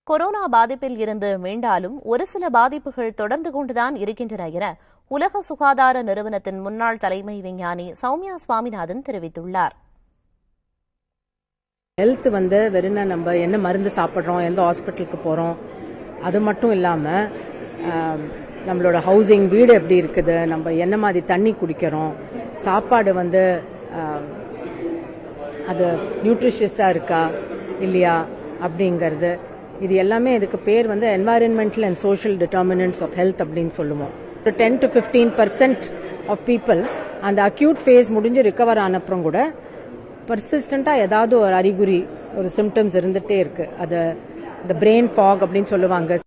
corona பாதிப்பில் இருந்து மீண்டாலும் ஒரு சில பாதிப்புகள் தொடர்ந்து கொண்டுதான் இருக்கின்றன என உலக சுகாதார நிறுவனத்தின் முன்னாள் தலைமை விஞ்ஞானி சௌமியா சுவாமிநாதன் தெரிவித்துள்ளார் ஹெல்த் வந்து வெறும் நம்ம என்ன மருந்து சாப்பிட்றோம் எந்த ஹாஸ்பிட்டலுக்கு போகிறோம் அது மட்டும் இல்லாமல் நம்மளோட ஹவுசிங் வீடு எப்படி இருக்குது நம்ம என்ன மாதிரி தண்ணி குடிக்கிறோம் சாப்பாடு வந்து ஆம், அது நியூட்ரிஷியஸாக இருக்கா இல்லையா அப்படிங்கிறது இது எல்லாமே இதுக்கு பேர் வந்து environmental and social determinants of health அப்படின்னு சொல்லுவோம் ஒரு ten to fifteen percent of people அந்த அக்யூட் ஃபேஸ் முடிஞ்சு ரிகவர் ஆனப்புறம் கூட பர்சிஸ்டண்ட்டாக ஏதாவது ஒரு அறிகுறி ஒரு சிம்டம்ஸ் இருந்துகிட்டே இருக்கு அது இந்த பிரெயின் ஃபாக் அப்படின்னு சொல்லுவாங்க